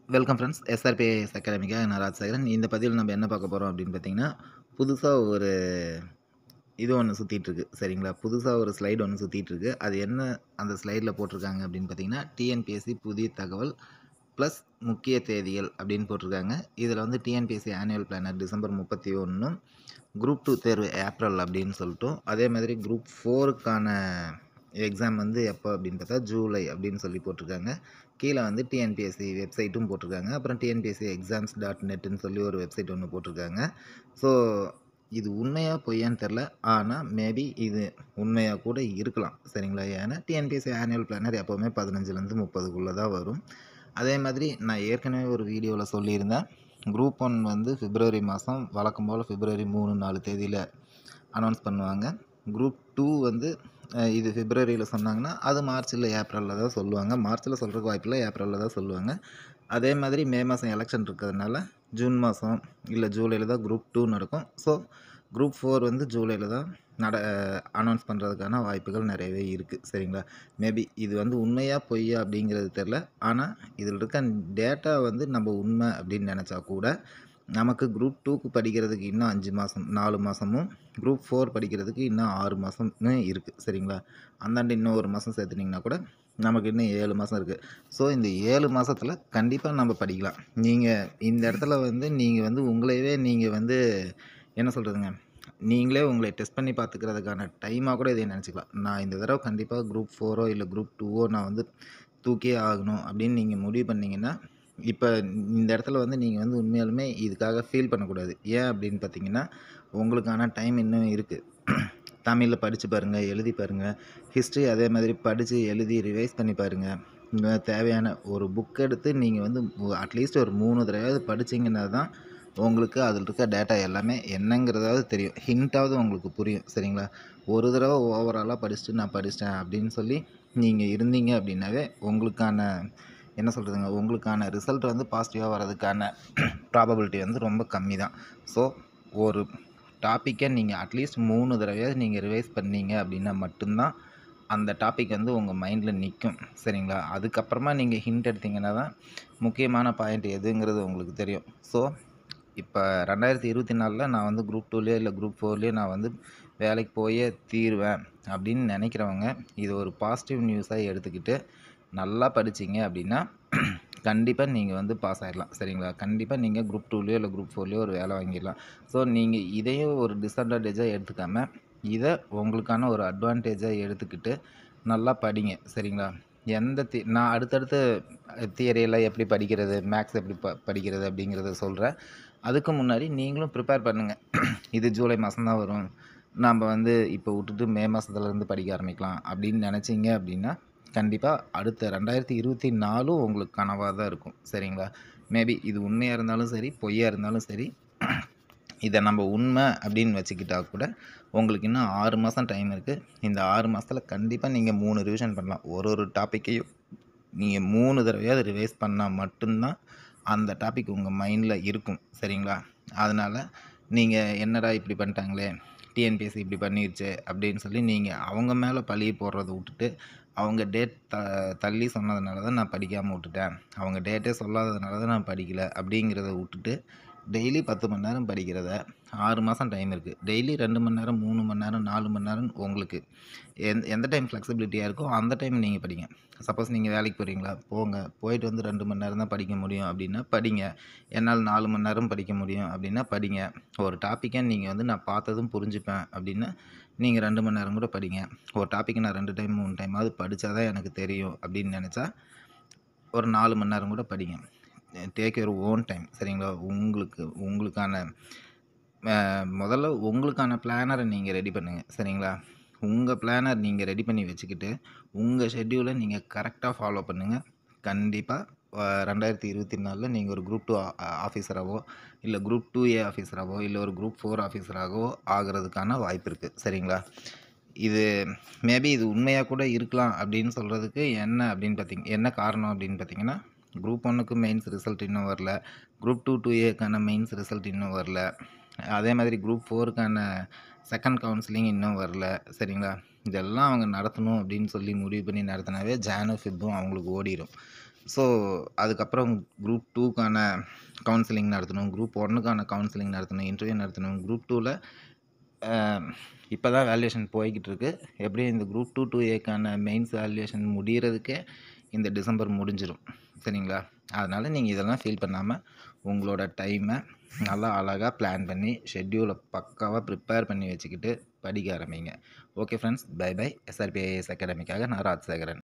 welcome friends SRBS அகாடமிக்காக நான் ராஜசேகரன் இந்த பதிவில் நம்ம என்ன பார்க்க போகிறோம் அப்படின்னு பார்த்தீங்கன்னா புதுசாக ஒரு இது ஒன்று சுற்றிட்டு இருக்கு சரிங்களா புதுசாக ஒரு ஸ்லைடு ஒன்று சுற்றிட்டு இருக்கு அது என்ன அந்த ஸ்லைடில் போட்டிருக்காங்க அப்படின்னு பார்த்தீங்கன்னா டிஎன்பிஎஸ்சி புதிய தகவல் ப்ளஸ் முக்கிய தேதிகள் அப்படின்னு போட்டிருக்காங்க இதில் வந்து டிஎன்பிஎஸ்சி ஆனுவல் பிளானர் டிசம்பர் முப்பத்தி ஒன்றும் குரூப் டூ தேர்வு ஏப்ரல் அப்படின்னு சொல்லிட்டும் அதே மாதிரி குரூப் ஃபோருக்கான எக்ஸாம் வந்து எப்போ அப்படின்னு பார்த்தா ஜூலை அப்படின்னு சொல்லி போட்டிருக்காங்க கீழே வந்து டிஎன்பிஎஸ்சி வெப்சைட்டும் போட்டிருக்காங்க அப்புறம் டிஎன்பிஎஸ்சி எக்ஸாம்ஸ் டாட் நெட்டுன்னு சொல்லி ஒரு வெப்சைட் ஒன்று போட்டிருக்காங்க ஸோ இது உண்மையாக பொய்யான்னு தெரில ஆனால் மேபி இது உண்மையாக கூட இருக்கலாம் சரிங்களா ஏன்னா டிஎன்பிஎஸ்சி ஆனுவல் பிளானர் எப்போவுமே பதினஞ்சுலேருந்து முப்பதுக்குள்ளே தான் வரும் அதே மாதிரி நான் ஏற்கனவே ஒரு வீடியோவில் சொல்லியிருந்தேன் குரூப் ஒன் வந்து பிப்ரவரி மாதம் வழக்கம் போல் பிப்ரவரி மூணு நாலு தேதியில் அனௌன்ஸ் பண்ணுவாங்க குரூப் டூ வந்து அஹ், இது பிப்ரவரியில் சொன்னாங்கன்னா அது மார்ச் இல்லை ஏப்ரலில் தான் சொல்லுவாங்க மார்ச்சில் சொல்கிறதுக்கு வாய்ப்பில்லை ஏப்ரலில் தான் சொல்லுவாங்க அதே மாதிரி மே மாதம் எலெக்ஷன் இருக்கிறதுனால ஜூன் மாதம் இல்லை ஜூலையில் தான் குரூப் டூ நடக்கும் ஸோ குரூப் ஃபோர் வந்து ஜூலையில் தான் நட அனௌன்ஸ் பண்ணுறதுக்கான வாய்ப்புகள் நிறையவே இருக்குது சரிங்களா மேபி இது வந்து உண்மையாக பொய்யா அப்படிங்கிறது தெரில ஆனால் இதில் இருக்க டேட்டா வந்து நம்ம உண்மை அப்படின்னு நினச்சா கூட நமக்கு குரூப் டூக்கு படிக்கிறதுக்கு இன்னும் அஞ்சு மாதம் நாலு மாதமும் குரூப் ஃபோர் படிக்கிறதுக்கு இன்னும் ஆறு மாதம்னு இருக்குது சரிங்களா அந்தாண்டு இன்னும் ஒரு மாதம் சேர்த்துனிங்கன்னா கூட நமக்கு இன்னும் ஏழு மாதம் இருக்குது ஸோ இந்த ஏழு மாதத்தில் கண்டிப்பாக நம்ம படிக்கலாம் நீங்கள் இந்த இடத்துல வந்து நீங்கள் வந்து உங்களையவே நீங்கள் வந்து என்ன சொல்கிறதுங்க நீங்களே உங்களை டெஸ்ட் பண்ணி பார்த்துக்கிறதுக்கான டைமாக கூட இதை நினச்சிக்கலாம் நான் இந்த தடவை கண்டிப்பாக குரூப் ஃபோரோ இல்லை குரூப் டூவோ நான் வந்து தூக்கியே ஆகணும் அப்படின்னு நீங்கள் முடிவு பண்ணீங்கன்னா இப்போ இந்த இடத்துல வந்து நீங்கள் வந்து உண்மையாலுமே இதுக்காக ஃபீல் பண்ணக்கூடாது ஏன் அப்படின்னு பார்த்தீங்கன்னா உங்களுக்கான டைம் இன்னும் இருக்குது தமிழில் படித்து பாருங்கள் எழுதி பாருங்கள் ஹிஸ்ட்ரி அதே மாதிரி படித்து எழுதி ரிவைஸ் பண்ணி பாருங்கள் இந்த தேவையான ஒரு புக் எடுத்து நீங்கள் வந்து அட்லீஸ்ட் ஒரு மூணு தடவையாவது படிச்சீங்கன்னா தான் உங்களுக்கு அதில் இருக்க டேட்டா எல்லாமே என்னங்கிறதாவது தெரியும் ஹிண்ட்டாவது உங்களுக்கு புரியும் சரிங்களா ஒரு தடவை ஓவராலாக படிச்சுட்டு நான் படிச்சிட்டேன் அப்படின்னு சொல்லி நீங்கள் இருந்தீங்க அப்படின்னாவே உங்களுக்கான என்ன சொல்கிறதுங்க உங்களுக்கான ரிசல்ட் வந்து பாசிட்டிவாக வர்றதுக்கான ப்ராபபிலிட்டி வந்து ரொம்ப கம்மி தான் ஸோ ஒரு டாப்பிக்கை நீங்கள் அட்லீஸ்ட் மூணு தடவையாவது நீங்கள் ரிவைஸ் பண்ணீங்க அப்படின்னா மட்டும்தான் அந்த டாபிக் வந்து உங்கள் மைண்டில் நிற்கும் சரிங்களா அதுக்கப்புறமா நீங்கள் ஹிண்ட் எடுத்தீங்கன்னா தான் முக்கியமான பாயிண்ட் எதுங்கிறது உங்களுக்கு தெரியும் ஸோ இப்போ ரெண்டாயிரத்தி இருபத்தி நாலில் நான் வந்து குரூப் டூலேயோ இல்லை குரூப் ஃபோர்லேயோ நான் வந்து வேலைக்கு போயே தீருவேன் அப்படின்னு நினைக்கிறவங்க இது ஒரு பாசிட்டிவ் நியூஸாக எடுத்துக்கிட்டு நல்லா படிச்சீங்க அப்படின்னா கண்டிப்பாக நீங்கள் வந்து பாஸ் ஆகிடலாம் சரிங்களா கண்டிப்பாக நீங்கள் குரூப் டூலேயோ இல்லை குரூப் ஃபோர்லேயோ ஒரு வேலை வாங்கிடலாம் ஸோ நீங்கள் இதையும் ஒரு டிஸ்அட்வான்டேஜாக எடுத்துக்காமல் இதை உங்களுக்கான ஒரு அட்வான்டேஜாக எடுத்துக்கிட்டு நல்லா படிங்க சரிங்களா எந்த தி நான் அடுத்தடுத்து தியரியெல்லாம் எப்படி படிக்கிறது மேக்ஸ் எப்படி ப படிக்கிறது அப்படிங்கிறத சொல்கிறேன் அதுக்கு முன்னாடி நீங்களும் ப்ரிப்பேர் பண்ணுங்கள் இது ஜூலை மாதம் தான் வரும் நம்ம வந்து இப்போ விட்டுட்டு மே மாதத்துலேருந்து படிக்க ஆரம்பிக்கலாம் அப்படின்னு நினச்சிங்க அப்படின்னா கண்டிப்பாக அடுத்த ரெண்டாயிரத்தி இருபத்தி நாலும் உங்களுக்கு கனவாக தான் இருக்கும் சரிங்களா மேபி இது உண்மையாக இருந்தாலும் சரி பொய்யாக இருந்தாலும் சரி இதை நம்ம உண்மை அப்படின்னு வச்சுக்கிட்டா கூட உங்களுக்கு இன்னும் ஆறு மாதம் டைம் இருக்குது இந்த ஆறு மாதத்தில் கண்டிப்பாக நீங்கள் மூணு ரிவிஷன் பண்ணலாம் ஒரு ஒரு டாப்பிக்கையும் நீங்கள் மூணு தடவையாவது ரிவைஸ் பண்ணால் மட்டும்தான் அந்த டாபிக் உங்கள் மைண்டில் இருக்கும் சரிங்களா அதனால் நீங்கள் என்னடா இப்படி பண்ணிட்டாங்களே டிஎன்பிஎஸ்சி இப்படி பண்ணிருச்சு அப்படின்னு சொல்லி நீங்கள் அவங்க மேலே பழிய போடுறத விட்டுட்டு அவங்க டேட் த தள்ளி சொன்னதுனால தான் நான் படிக்காமல் விட்டுட்டேன் அவங்க டேட்டே சொல்லாததுனால தான் நான் படிக்கலை அப்படிங்கிறத விட்டுட்டு டெய்லி பத்து மணி நேரம் படிக்கிறத ஆறு மாதம் டைம் இருக்குது டெய்லி ரெண்டு மணி நேரம் மூணு மணி நேரம் நாலு மணி நேரம் உங்களுக்கு எந்த எந்த டைம் ஃப்ளெக்சிபிலிட்டியாக இருக்கோ அந்த டைம் நீங்கள் படிங்க சப்போஸ் நீங்கள் வேலைக்கு போகிறீங்களா போங்க போயிட்டு வந்து ரெண்டு மணி நேரம் தான் படிக்க முடியும் அப்படின்னா படிங்க என்னால் நாலு மணி நேரம் படிக்க முடியும் அப்படின்னா படிங்க ஒரு டாப்பிக்கை நீங்கள் வந்து நான் பார்த்ததும் புரிஞ்சுப்பேன் அப்படின்னா நீங்கள் ரெண்டு மணி நேரம் கூட படிங்க ஒரு டாப்பிக்கை நான் ரெண்டு டைம் மூணு டைமாவது படித்தா தான் எனக்கு தெரியும் அப்படின்னு நினச்சா ஒரு நாலு மணி நேரம் கூட படிங்க டேக் யுவர் ஓன் டைம் சரிங்களா உங்களுக்கு உங்களுக்கான அஹ், முதல்ல உங்களுக்கான பிளானரை நீங்கள் ரெடி பண்ணுங்கள் சரிங்களா உங்கள் பிளானர் நீங்கள் ரெடி பண்ணி வச்சுக்கிட்டு உங்கள் ஷெட்யூலை நீங்கள் கரெக்டாக ஃபாலோ பண்ணுங்கள் கண்டிப்பாக ரெண்டாயிரத்தி இருபத்தி நாலில் நீங்கள் ஒரு குரூப் டூ ஆஃபீஸராகவோ இல்லை குரூப் டூ ஏ ஆஃபீஸராகவோ இல்லை ஒரு குரூப் ஃபோர் ஆஃபீஸராகவோ ஆகிறதுக்கான வாய்ப்பு இருக்குது சரிங்களா இது மேபி இது உண்மையாக கூட இருக்கலாம் அப்படின்னு சொல்கிறதுக்கு என்ன அப்படின்னு பார்த்தீங்க என்ன காரணம் அப்படின்னு பார்த்தீங்கன்னா குரூப் ஒன்றுக்கு மெயின்ஸ் ரிசல்ட் இன்னும் வரல குரூப் டூ டூ ஏக்கான மெயின்ஸ் ரிசல்ட் இன்னும் வரல அதே மாதிரி குரூப் ஃபோருக்கான செகண்ட் கவுன்சிலிங் இன்னும் வரல சரிங்களா இதெல்லாம் அவங்க நடத்தணும் அப்படின்னு சொல்லி முடிவு பண்ணி நடத்தினாவே ஜானோ ஃபிப்பும் அவங்களுக்கு ஓடிடும் ஸோ அதுக்கப்புறம் குரூப் டூக்கான கவுன்சிலிங் நடத்தணும் குரூப் ஒன்னுக்கான கவுன்சிலிங் நடத்தணும் இன்டர்வியூ நடத்தணும் குரூப் டூவில் இப்போ தான் வேல்யூவேஷன் போய்கிட்டு இருக்கு எப்படியும் இந்த குரூப் டூ டூ ஏக்கான மெயின்ஸ் வேல்யூவேஷன் முடிகிறதுக்கே இந்த டிசம்பர் முடிஞ்சிடும் சரிங்களா அதனால் நீங்கள் இதெல்லாம் ஃபீல் பண்ணாமல் உங்களோட டைமை நல்லா அழகாக பிளான் பண்ணி ஷெட்யூலை பக்காவாக ப்ரிப்பேர் பண்ணி வச்சுக்கிட்டு படிக்க ஆரம்பிங்க okay friends bye bye SRPIS அகாடமிக்காக நான் ராஜ்சேகரன்